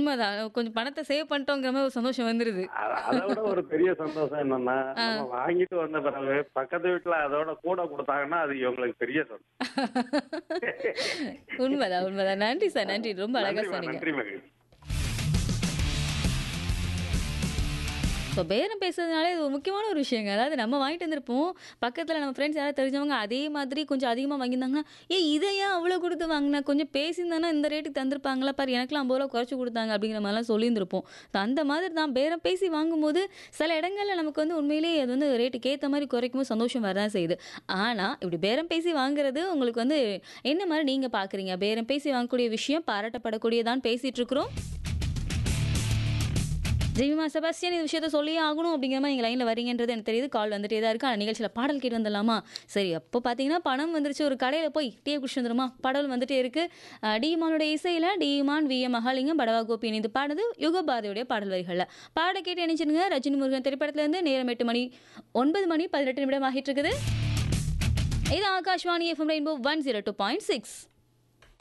உண்மைதான். கொஞ்சம் பணத்த சேவ் பண்ணிட்டோங்கிற மாரி ஒரு சந்தோஷம் வந்துருது. அ- அதை விட ஒரு பெரிய சந்தோஷம் என்னன்னா ஆ. நம்ம வாங்கிட்டு வந்த பிறகு பக்கத்து வீட்டுல அதோட கூட கொடுத்தாங்கன்னா அது இவங்களுக்கு பெரிய சந்தோஷம் உண்மைதான், உண்மைதான். நன்றி சார். நன்றி. ரொம்ப அழகா நன்றிம்மா, சொன்னீங்க. நன்றி மகிழ்ச்சி இப்போ பேரம் பேசுறதுனாலே இது ஒரு முக்கியமான ஒரு விஷயங்க. அதாவது நம்ம வாங்கிட்டு வந்திருப்போம். பக்கத்துல நம்ம ஃப்ரெண்ட்ஸ் யாராவது தெரிஞ்சவங்க அதே மாதிரி கொஞ்சம் அதிகமா வாங்கியிருந்தாங்கன்னா, "ஏய் இத ஏன் அவ்வளோ குடுத்து வாங்குன? கொஞ்சம் பேசியிருந்தானா இந்த ரேட்டுக்கு தந்திருப்பாங்கல்ல பாரு எனக்கெல்லாம் ரூ. 50 குறைச்சு குடுத்தாங்க." அப்படிங்கிற மாரிலாம் சொல்லியிருந்திருப்போம். ஸோ அந்த மாதிரி தான் பேரம் பேசி வாங்கும்போது சில இடங்கள்ல நமக்கு வந்து உண்மையிலேயே அது வந்து ரேட்டுக்கு ஏத்த மாரி குறைக்கும்போது சந்தோஷம் வரதான் செய்யுது. ஆனா இப்படி பேரம் பேசி வாங்குறது உங்களுக்கு வந்து என்ன மாரி நீங்க பார்க்குறீங்க? பேரம் பேசி வாங்கக்கூடிய விஷயம் பாராட்டப்படக்கூடியதான்னு பேசிட்டு இருக்கிறோம். ஜெமிமா செபாஸ்டியன் இந்த விஷயத்த சொல்லியே ஆகணும் அப்படிங்கிற மாதிரி நீங்கள் லைனில் வரீங்கன்றது எனக்கு தெரியுது கால் வந்துட்டே தான் இருக்கு ஆனால் நிகழ்ச்சியில் பாடல் கேட்டு வந்துடலாமா சரி அப்போ பார்த்தீங்கன்னா பணம் வந்துருச்சு ஒரு கடையில் போய் டீ குடிச்சு வந்துருமா பாடல் வந்துட்டே இருக்கு அஹ் டிமானுடைய இசையில் டிமான் வி எம் மகாலிங்கம் படவா கோபி இணைந்து பாடுது யுகபாரதியுடைய பாடல் வரிகளில் பாட கேட்டு நினைச்சிருங்க ரஜினி முருகன் திரைப்படத்திலேருந்து நேரம் எட்டு மணி ஒன்பது மணி பதினெட்டு நிமிடம் ஆகிட்டு இருக்குது இது Akashvani FM rainbow one zero two point six